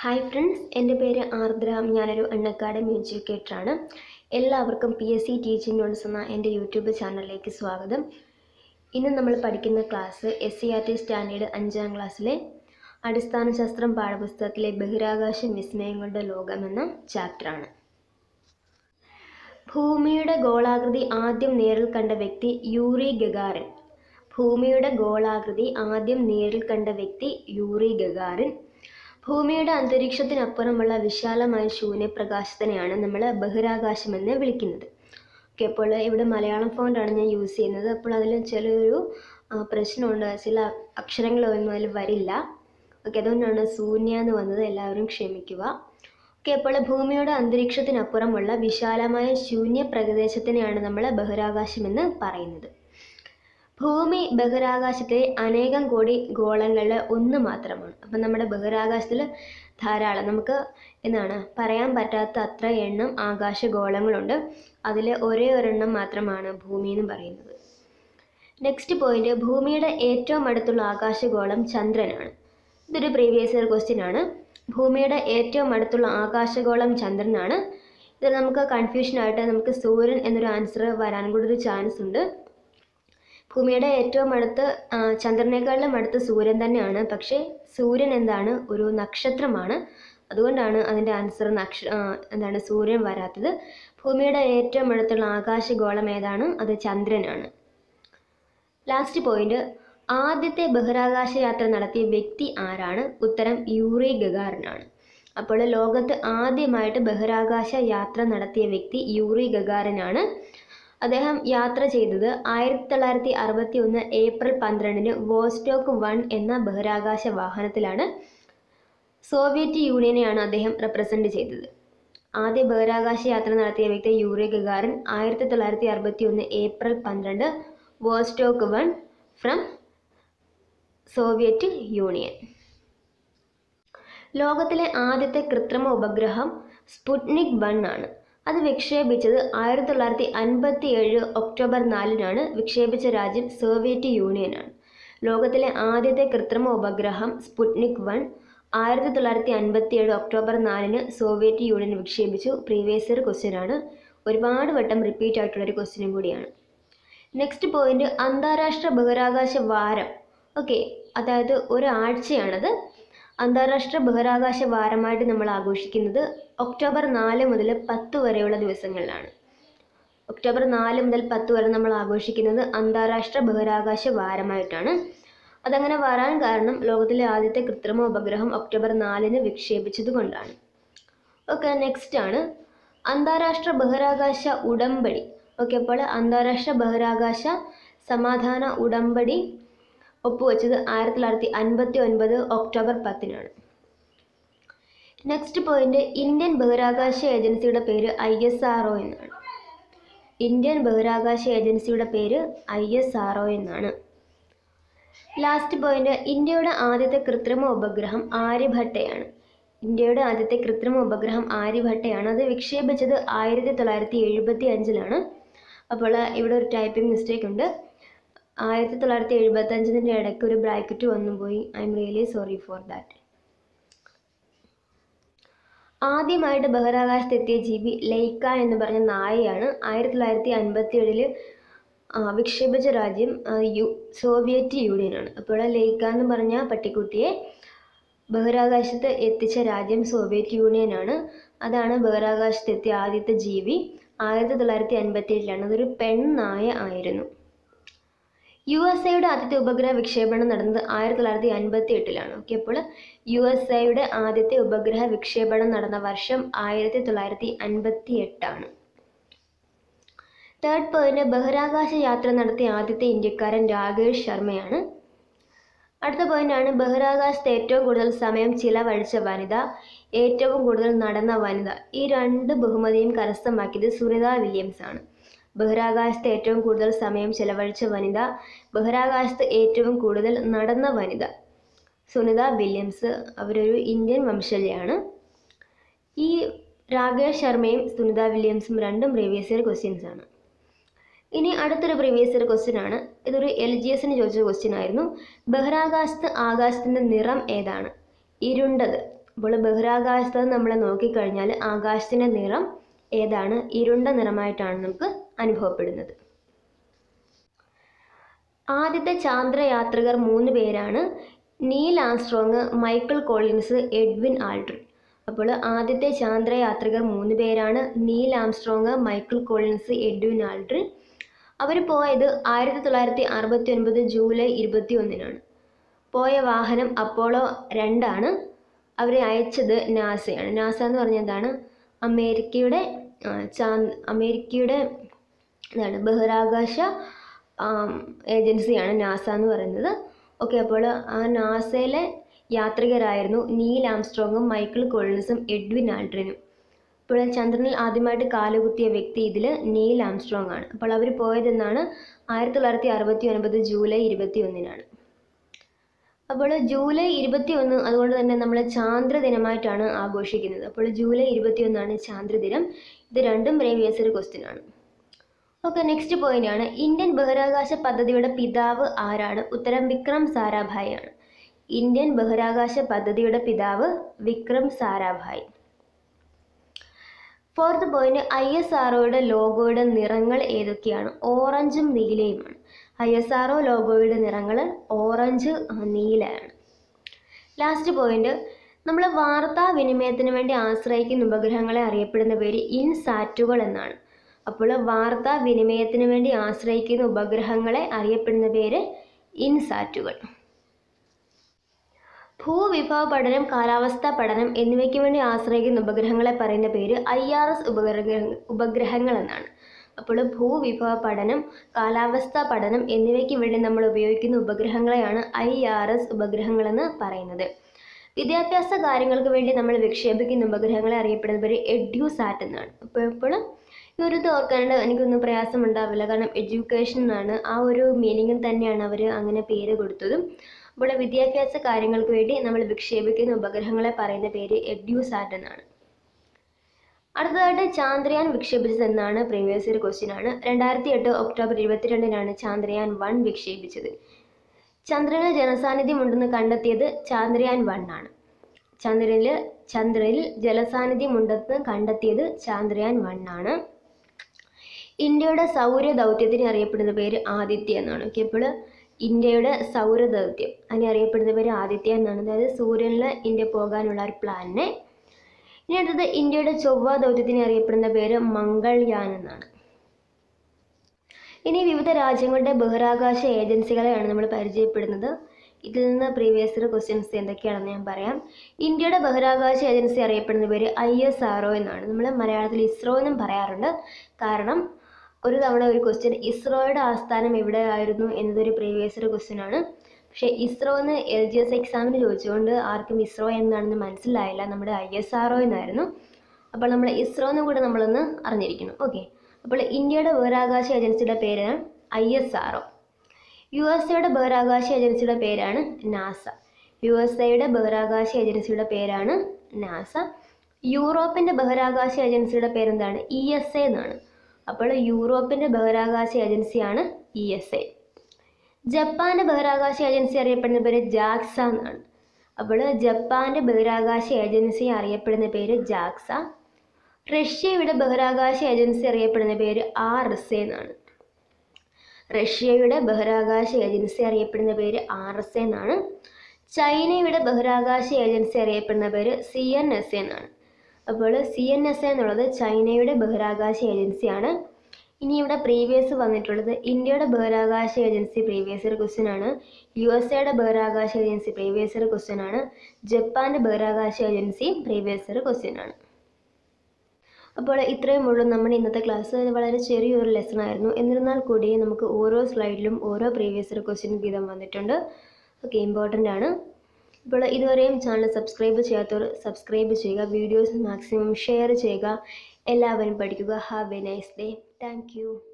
hi friends എൻ്റെ പേര് ആർദ്ര ഞാനൊരു അൺഅക്കാഡമി എഡ്യൂക്കേറ്ററാണ് എല്ലാവർക്കും P S C teaching notes എന്ന എൻ്റെ യൂട്യൂബ് ചാനലിലേക്ക് സ്വാഗതം ഇന്ന് നമ്മൾ പഠിക്കുന്ന class S C R T standard അഞ്ചാം ക്ലാസ്സിലെ അടിസ്ഥാന ശാസ്ത്രം പാഠപുസ്തകത്തിലെ ബഹിരാകാശ വിസ്മയങ്ങളുടെ ലോകം എന്ന ചാപ്റ്ററാണ് ഭൂമിയുടെ ഗോളാകൃതി ആദ്യം നേരിൽ കണ്ട വ്യക്തി യൂറി ഗഗാറിൻ ഭൂമിയുടെ ഗോളാകൃതി ആദ്യം നേരിൽ കണ്ട വ്യക്തി യൂറി ഗഗാറിൻ ഭൂമിയുടെ അന്തരീക്ഷത്തിനപ്പുറമുള്ള വിശാലമായ ശൂന്യപ്രകാശത്തിനെയാണ് നമ്മൾ ബഹിരാകാശമെന്ന് വിളിക്കുന്നത് ഓക്കെ അപ്പോൾ ഇവിടെ മലയാളം ഫോണ്ടാണ് ഞാൻ യൂസ് ചെയ്യുന്നത് അപ്പോൾ അതിൽ ചിലൊരു ആ, പ്രശ്നമുണ്ട് ചില അക്ഷരങ്ങളൊന്നും അതിൽ വരില്ല ഓക്കെ അതുകൊണ്ടാണ് ശൂന്യ എന്ന് വന്നത് എല്ലാവരും ക്ഷമിക്കുക ഓക്കെ അപ്പോൾ ഭൂമിയുടെ അന്തരീക്ഷത്തിനപ്പുറമുള്ള വിശാലമായ ശൂന്യ പ്രദേശത്തിനെയാണ് നമ്മൾ ബഹിരാകാശമെന്ന് പറയുന്നത് ഭൂമി ബഹിരാകാശത്തിലെ അനേകം കോടി ഗോളങ്ങളിൽ ഒന്ന് മാത്രമാണ് അപ്പം നമ്മുടെ ബഹിരാകാശത്തിൽ ധാരാളം നമുക്ക് എന്താണ് പറയാൻ പറ്റാത്ത അത്ര എണ്ണം ആകാശഗോളങ്ങളുണ്ട് അതിൽ ഒരേ ഒരെണ്ണം മാത്രമാണ് ഭൂമി എന്ന് പറയുന്നത് നെക്സ്റ്റ് പോയിന്റ് ഭൂമിയുടെ ഏറ്റവും അടുത്തുള്ള ആകാശഗോളം ചന്ദ്രനാണ് ഇതൊരു പ്രീവിയസ് ഇയർ ക്വസ്റ്റ്യൻ ആണ് ഭൂമിയുടെ ഏറ്റവും അടുത്തുള്ള ആകാശഗോളം ചന്ദ്രനാണ് ഇത് നമുക്ക് കൺഫ്യൂഷനായിട്ട് നമുക്ക് സൂര്യൻ എന്നൊരു ആൻസർ വരാൻ കൂടി ഒരു ചാൻസ് ഉണ്ട് ഭൂമിയുടെ ഏറ്റവും അടുത്ത് ആ, ചന്ദ്രനേക്കാളും അടുത്ത് സൂര്യൻ തന്നെയാണ് പക്ഷേ സൂര്യൻ എന്താണ് ഒരു നക്ഷത്രമാണ് അതുകൊണ്ടാണ് അതിൻ്റെ ആൻസർ നക്ഷ ആ, എന്താണ് സൂര്യൻ വരാത്തത് ഭൂമിയുടെ ഏറ്റവും അടുത്തുള്ള ആകാശഗോളം ഏതാണ് അത് ചന്ദ്രനാണ് ലാസ്റ്റ് പോയിന്റ് ആദ്യത്തെ ബഹിരാകാശ യാത്ര നടത്തിയ വ്യക്തി ആരാണ് ഉത്തരം യൂറി ഗഗാറിനാണ് അപ്പോൾ ലോകത്ത് ആദ്യമായിട്ട് ബഹിരാകാശ യാത്ര നടത്തിയ വ്യക്തി യൂറി ഗഗാറിനാണ് അദ്ദേഹം യാത്ര ചെയ്തത് ആയിരത്തി തൊള്ളായിരത്തി അറുപത്തി ഒന്ന് ഏപ്രിൽ പന്ത്രണ്ടിന് വോസ്റ്റോക്ക് വൺ എന്ന ബഹിരാകാശ വാഹനത്തിലാണ് സോവിയറ്റ് യൂണിയനെയാണ് അദ്ദേഹം റെപ്രസെൻ്റ് ചെയ്തത് ആദ്യ ബഹിരാകാശ യാത്ര നടത്തിയ വ്യക്തി യൂറി ഗഗാറിൻ ആയിരത്തി തൊള്ളായിരത്തി അറുപത്തി ഒന്ന് ഏപ്രിൽ പന്ത്രണ്ട് Vostok one from Soviet Union ലോകത്തിലെ ആദ്യത്തെ കൃത്രിമ ഉപഗ്രഹം സ്പുട്നിക് വൺ ആണ് അത് വിക്ഷേപിച്ചത് ആയിരത്തി തൊള്ളായിരത്തി അൻപത്തി ഏഴ് ഒക്ടോബർ നാലിനാണ് വിക്ഷേപിച്ച രാജ്യം സോവിയറ്റ് യൂണിയനാണ് ലോകത്തിലെ ആദ്യത്തെ കൃത്രിമ ഉപഗ്രഹം സ്പുട്നിക് വൺ ആയിരത്തി തൊള്ളായിരത്തി അൻപത്തി ഏഴ് ഒക്ടോബർ നാലിന് സോവിയറ്റ് യൂണിയൻ വിക്ഷേപിച്ചു പ്രീവിയസ് ഇയർ ക്വസ്റ്റ്യൻ ആണ് ഒരുപാട് വട്ടം റിപ്പീറ്റ് ആയിട്ടുള്ളൊരു ക്വസ്റ്റ്യനും കൂടിയാണ് നെക്സ്റ്റ് പോയിന്റ് അന്താരാഷ്ട്ര ബഹിരാകാശ വാരം ഓക്കെ അതായത് ഒരാഴ്ചയാണത് അന്താരാഷ്ട്ര ബഹിരാകാശ വാരമായിട്ട് നമ്മൾ ആഘോഷിക്കുന്നത് ഒക്ടോബർ നാല് മുതൽ പത്ത് വരെയുള്ള ദിവസങ്ങളിലാണ് ഒക്ടോബർ നാല് മുതൽ പത്ത് വരെ നമ്മൾ ആഘോഷിക്കുന്നത് അന്താരാഷ്ട്ര ബഹിരാകാശ വാരമായിട്ടാണ് അതങ്ങനെ വരാൻ കാരണം ലോകത്തിലെ ആദ്യത്തെ കൃത്രിമ ഉപഗ്രഹം ഒക്ടോബർ നാലിന് വിക്ഷേപിച്ചത് കൊണ്ടാണ് ഓക്കെ നെക്സ്റ്റ് ആണ് അന്താരാഷ്ട്ര ബഹിരാകാശ ഉടമ്പടി ഓക്കെ അപ്പോൾ അന്താരാഷ്ട്ര ബഹിരാകാശ സമാധാന ഉടമ്പടി ഒപ്പുവെച്ചത് ആയിരത്തി തൊള്ളായിരത്തി അൻപത്തി ഒൻപത് ഒക്ടോബർ പത്തിനാണ് നെക്സ്റ്റ് പോയിന്റ് ഇന്ത്യൻ ബഹിരാകാശ ഏജൻസിയുടെ പേര് ഐ എസ് ആർ ഒ എന്നാണ് ഇന്ത്യൻ ബഹിരാകാശ ഏജൻസിയുടെ പേര് ഐ എസ് ആർ ഒ എന്നാണ് ലാസ്റ്റ് പോയിന്റ് ഇന്ത്യയുടെ ആദ്യത്തെ കൃത്രിമ ഉപഗ്രഹം ആര്യഭട്ടയാണ് ഇന്ത്യയുടെ ആദ്യത്തെ കൃത്രിമ ഉപഗ്രഹം ആര്യഭട്ടയാണ് അത് വിക്ഷേപിച്ചത് ആയിരത്തി തൊള്ളായിരത്തി എഴുപത്തി അഞ്ചിലാണ് അപ്പോൾ ഇവിടെ ഒരു ടൈപ്പിംഗ് മിസ്റ്റേക്ക് ഉണ്ട് ആയിരത്തി തൊള്ളായിരത്തി എഴുപത്തി അഞ്ചിൻ്റെ ഇടയ്ക്ക് ഒരു ബ്രാക്കറ്റ് വന്നു പോയി I am really sorry for that ആദ്യമായിട്ട് ബഹിരാകാശത്തെത്തിയ ജീവി ലൈക്ക എന്ന് പറഞ്ഞ നായയാണ് ആയിരത്തി തൊള്ളായിരത്തി അൻപത്തി ഏഴില് വിക്ഷേപിച്ച രാജ്യം ആ, യു സോവിയറ്റ് യൂണിയനാണ് അപ്പോൾ ലൈക്ക എന്ന് പറഞ്ഞ പട്ടിക്കുട്ടിയെ ബഹിരാകാശത്ത് എത്തിച്ച രാജ്യം സോവിയറ്റ് യൂണിയനാണ് അതാണ് ബഹിരാകാശത്ത് എത്തിയ ആദ്യത്തെ ജീവി ആയിരത്തി തൊള്ളായിരത്തി അൻപത്തി ഏഴിലാണ് അതൊരു പെൺനായ ആയിരുന്നു യു എസ് എയുടെ ആദ്യത്തെ ഉപഗ്രഹ വിക്ഷേപണം നടന്നത് ആയിരത്തി തൊള്ളായിരത്തി അൻപത്തി എട്ടിലാണ് ഓക്കെ അപ്പോൾ യു എസ് എയുടെ ആദ്യത്തെ ഉപഗ്രഹ വിക്ഷേപണം നടന്ന വർഷം ആയിരത്തി തൊള്ളായിരത്തി അൻപത്തി എട്ടാണ് തേർഡ് പോയിന്റ് ബഹിരാകാശ യാത്ര നടത്തിയ ആദ്യത്തെ ഇന്ത്യക്കാരൻ രാകേഷ് ശർമ്മയാണ് അടുത്ത പോയിന്റാണ് ബഹിരാകാശത്ത് ഏറ്റവും കൂടുതൽ സമയം ചിലവഴിച്ച വനിത ഏറ്റവും കൂടുതൽ നടന്ന വനിത ഈ രണ്ട് ബഹുമതിയും കരസ്ഥമാക്കിയത് സുനിത വില്യംസ് ആണ് ബഹിരാകാശത്ത് ഏറ്റവും കൂടുതൽ സമയം ചെലവഴിച്ച വനിത ബഹിരാകാശത്ത് ഏറ്റവും കൂടുതൽ നടന്ന വനിത സുനിത വില്യംസ് അവരൊരു ഇന്ത്യൻ വംശജയാണ് ഈ രാകേഷ് ശർമ്മയും സുനിത വില്യംസും രണ്ടും പ്രീവിയസ് ഇയർ ക്വസ്റ്റ്യൻസ് ആണ് ഇനി അടുത്തൊരു പ്രീവിയസ് ഇയർ ക്വസ്റ്റ്യൻ ആണ് ഇതൊരു എൽ ജി എസിന് ചോദിച്ച ക്വസ്റ്റ്യൻ ആയിരുന്നു ബഹിരാകാശത്ത് ആകാശത്തിൻ്റെ നിറം ഏതാണ് ഇരുണ്ടത് അപ്പോൾ ബഹിരാകാശത്ത് നമ്മൾ നോക്കിക്കഴിഞ്ഞാൽ ആകാശത്തിൻ്റെ നിറം ഏതാണ് ഇരുണ്ട നിറമായിട്ടാണ് നമുക്ക് അനുഭവപ്പെടുന്നത് ആദ്യത്തെ ചാന്ദ്രയാത്രികർ മൂന്ന് പേരാണ് Neil Armstrong Michael Collins Edwin Aldrin അപ്പോൾ ആദ്യത്തെ ചാന്ദ്രയാത്രികർ മൂന്ന് പേരാണ് Neil Armstrong Michael Collins Edwin Aldrin അവർ പോയത് ആയിരത്തി തൊള്ളായിരത്തി അറുപത്തി ഒൻപത് ജൂലൈ ഇരുപത്തി ഒന്നിനാണ് പോയ വാഹനം അപ്പോളോ രണ്ടാണ് അവരെ അയച്ചത് നാസയാണ് നാസ എന്ന് പറഞ്ഞാൽ എന്താണ് അമേരിക്കയുടെ ആ, ചാ അമേരിക്കയുടെ എന്താണ് ബഹിരാകാശ ആം, ഏജൻസിയാണ് നാസ എന്ന് പറയുന്നത് ഓക്കെ അപ്പോൾ ആ നാസയിലെ യാത്രികരായിരുന്നു നീൽ ആംസ്ട്രോങ്ങും മൈക്കിൾ കോളിൻസും എഡ്വിൻ ആൾഡ്രിനും ഇപ്പോൾ ചന്ദ്രനിൽ ആദ്യമായിട്ട് കാലുകുത്തിയ വ്യക്തി ഇതിൽ നീൽ ആംസ്ട്രോങ് ആണ് അപ്പോൾ അവർ പോയതെന്നാണ് ആയിരത്തി തൊള്ളായിരത്തി അറുപത്തി ഒൻപത് ജൂലൈ ഇരുപത്തി ഒന്നിനാണ് അപ്പോൾ ജൂലൈ ഇരുപത്തി ഒന്ന് അതുകൊണ്ട് തന്നെ നമ്മൾ ചാന്ദ്ര ദിനമായിട്ടാണ് ആഘോഷിക്കുന്നത് അപ്പോൾ ജൂലൈ ഇരുപത്തി ഒന്നാണ് ചാന്ദ്രദിനം ഇത് രണ്ടും പ്രീവിയസ് ഒരു ക്വസ്റ്റ്യൻ ആണ് ഓക്കെ നെക്സ്റ്റ് പോയിന്റ് ആണ് ഇന്ത്യൻ ബഹിരാകാശ പദ്ധതിയുടെ പിതാവ് ആരാണ് ഉത്തരം വിക്രം സാരാഭായ് ആണ് ഇന്ത്യൻ ബഹിരാകാശ പദ്ധതിയുടെ പിതാവ് Vikram Sarabhai fourth point I S ആർഒയുടെ ലോഗോയുടെ നിറങ്ങൾ ഏതൊക്കെയാണ് ഓറഞ്ചും നീലയുമാണ് ഐ എസ് ആർഒ ലോഗോയുടെ നിറങ്ങൾ ഓറഞ്ച് ആ, നീലയാണ് ലാസ്റ്റ് പോയിന്റ് നമ്മൾ വാർത്താ വിനിമയത്തിന് വേണ്ടി ആശ്രയിക്കുന്ന ഉപഗ്രഹങ്ങളെ അറിയപ്പെടുന്ന പേര് ഇൻസാറ്റുകൾ എന്നാണ് അപ്പോൾ വാർത്താ വിനിമയത്തിന് വേണ്ടി ആശ്രയിക്കുന്ന ഉപഗ്രഹങ്ങളെ അറിയപ്പെടുന്ന പേര് ഇൻസാറ്റുകൾ ഭൂവിഭവ പഠനം കാലാവസ്ഥാ പഠനം എന്നിവയ്ക്ക് വേണ്ടി ആശ്രയിക്കുന്ന ഉപഗ്രഹങ്ങളെ പറയുന്ന പേര് ഐ ആർ എസ് ഉപഗ്രഹ ഉപഗ്രഹങ്ങൾ എന്നാണ് അപ്പോൾ ഭൂവിഭവ പഠനം കാലാവസ്ഥാ പഠനം എന്നിവയ്ക്ക് വേണ്ടി നമ്മൾ ഉപയോഗിക്കുന്ന ഉപഗ്രഹങ്ങളെയാണ് ഐ ആർ എസ് ഉപഗ്രഹങ്ങളെന്ന് പറയുന്നത് വിദ്യാഭ്യാസ കാര്യങ്ങൾക്ക് വേണ്ടി നമ്മൾ വിക്ഷേപിക്കുന്ന ഉപഗ്രഹങ്ങളെ അറിയപ്പെടുന്ന പേര് എഡ്യൂസാറ്റ് എന്നാണ് അപ്പോൾ എപ്പോഴും ഈ ഒരു ഇത് ഓർക്കാണ്ട് എനിക്കൊന്നും പ്രയാസം ഉണ്ടാവില്ല കാരണം എഡ്യൂക്കേഷൻ എന്നാണ് ആ ഒരു മീനിങ്ങിൽ തന്നെയാണ് അവർ അങ്ങനെ പേര് കൊടുത്തതും അപ്പോൾ വിദ്യാഭ്യാസ കാര്യങ്ങൾക്ക് വേണ്ടി നമ്മൾ വിക്ഷേപിക്കുന്ന ഉപഗ്രഹങ്ങളെ പറയുന്ന പേര് എഡ്യൂസാറ്റ് എന്നാണ് അടുത്തതായിട്ട് ചാന്ദ്രയാൻ വിക്ഷേപിച്ചത് എന്നാണ് പ്രീവിയസ് ഇയർ ക്വസ്റ്റ്യൻ ആണ് രണ്ടായിരത്തി എട്ട് ഒക്ടോബർ ഇരുപത്തിരണ്ടിനാണ് ചാന്ദ്രയാൻ വൺ വിക്ഷേപിച്ചത് ചന്ദ്രനിൽ ജനസാന്നിധ്യം ഉണ്ടെന്ന് കണ്ടെത്തിയത് ചാന്ദ്രയാൻ വൺ ആണ് ചന്ദ്രനിൽ ചന്ദ്രനിൽ ജലസാന്നിധ്യം ഉണ്ടെന്ന് കണ്ടെത്തിയത് ചാന്ദ്രയാൻ വൺ ആണ് ഇന്ത്യയുടെ സൗര ദൗത്യത്തിന് അറിയപ്പെടുന്ന പേര് ആദിത്യ എന്നാണ് ഓക്കെ ഇപ്പോൾ ഇന്ത്യയുടെ സൗര ദൗത്യം അതിനെ അറിയപ്പെടുന്ന പേര് ആദിത്യ എന്നാണ് അതായത് സൂര്യനിൽ ഇന്ത്യ പോകാനുള്ള ഒരു പ്ലാനിനെ ഇനി അടുത്തത് ഇന്ത്യയുടെ ചൊവ്വ ദൗത്യത്തിന് അറിയപ്പെടുന്ന പേര് മംഗൾയാൻ എന്നാണ് ഇനി വിവിധ രാജ്യങ്ങളുടെ ബഹിരാകാശ ഏജൻസികളെയാണ് നമ്മൾ പരിചയപ്പെടുന്നത് ഇതിൽ നിന്ന് പ്രീവിയസ് ഇയർ ക്വസ്റ്റ്യൻസ് എന്തൊക്കെയാണെന്ന് ഞാൻ പറയാം ഇന്ത്യയുടെ ബഹിരാകാശ ഏജൻസി അറിയപ്പെടുന്ന പേര് ഐ എസ് ആർ എന്നാണ് നമ്മൾ മലയാളത്തിൽ ഇസ്രോ എന്നും പറയാറുണ്ട് കാരണം ഒരു തവണ ഒരു ക്വസ്റ്റ്യൻ ഇസ്രോയുടെ ആസ്ഥാനം എവിടെയായിരുന്നു എന്നതൊരു പ്രീവിയസ് ഇയർ ക്വസ്റ്റ്യൻ ആണ് പക്ഷേ ഇസ്രോ എന്ന് എൽ ജി എസ് എക്സാമിന് ചോദിച്ചുകൊണ്ട് ആർക്കും ഇസ്രോ എന്താണെന്ന് മനസ്സിലായില്ല നമ്മുടെ ഐ എസ് ആർ എന്നായിരുന്നു അപ്പോൾ നമ്മൾ ഇസ്രോ എന്നും കൂടെ നമ്മളൊന്ന് അറിഞ്ഞിരിക്കണം ഓക്കെ അപ്പോൾ ഇന്ത്യയുടെ ബഹിരാകാശ ഏജൻസിയുടെ പേര് I S R U S എയുടെ ബഹിരാകാശ ഏജൻസിയുടെ പേരാണ് നാസ യു എസ് എയുടെ ബഹിരാകാശ ഏജൻസിയുടെ പേരാണ് നാസ യൂറോപ്പിൻ്റെ ബഹിരാകാശ ഏജൻസിയുടെ പേരെന്താണ് ഇ എസ് എ എന്നാണ് അപ്പോൾ യൂറോപ്പിൻ്റെ ബഹിരാകാശ ഏജൻസിയാണ് ഇ എസ് എ ജപ്പാന്റെ ബഹിരാകാശ ഏജൻസി അറിയപ്പെടുന്ന പേര് ജാക്സ എന്നാണ് അപ്പോൾ ജപ്പാന്റെ ബഹിരാകാശ ഏജൻസി അറിയപ്പെടുന്ന പേര് ജാക്സ റഷ്യയുടെ ബഹിരാകാശ ഏജൻസി അറിയപ്പെടുന്ന പേര് ആർ എസ് എ എന്നാണ് റഷ്യയുടെ ബഹിരാകാശ ഏജൻസി അറിയപ്പെടുന്ന പേര് ആർ എസ് എ എന്നാണ് ചൈനയുടെ ബഹിരാകാശ ഏജൻസി അറിയപ്പെടുന്ന പേര് സി എൻ എസ് എ എന്നാണ് അപ്പോൾ സി എൻ എസ് എ എന്നുള്ളത് ചൈനയുടെ ബഹിരാകാശ ഏജൻസിയാണ് ഇനി ഇവിടെ പ്രീവിയസ് വന്നിട്ടുള്ളത് ഇന്ത്യയുടെ ബഹിരാകാശ ഏജൻസി പ്രീവിയസ് ഇയർ ക്വസ്റ്റ്യൻ ആണ് യു എസ് എയുടെ ബഹിരാകാശ ഏജൻസി പ്രീവിയസ് ഇയർ ക്വസ്റ്റ്യൻ ആണ് ജപ്പാന്റെ ബഹിരാകാശ ഏജൻസി പ്രീവിയസ് ഇയർ ക്വസ്റ്റ്യൻ ആണ് അപ്പോൾ ഇത്രയും ഉള്ളൂ നമ്മുടെ ഇന്നത്തെ ക്ലാസ് ഇത് വളരെ ചെറിയൊരു ലെസൺ ആയിരുന്നു എന്നിരുന്നാൽ കൂടി നമുക്ക് ഓരോ സ്ലൈഡിലും ഓരോ പ്രീവിയസ് ഇയർ ക്വസ്റ്റ്യൻ വീതം വന്നിട്ടുണ്ട് ഓക്കെ ഇമ്പോർട്ടൻ്റ് ആണ് ഇപ്പോൾ ഇതുവരെയും ചാനൽ സബ്സ്ക്രൈബ് ചെയ്യാത്തവർ സബ്സ്ക്രൈബ് ചെയ്യുക വീഡിയോസ് മാക്സിമം ഷെയർ ചെയ്യുക എല്ലാവരും പഠിക്കുക have a nice day thank U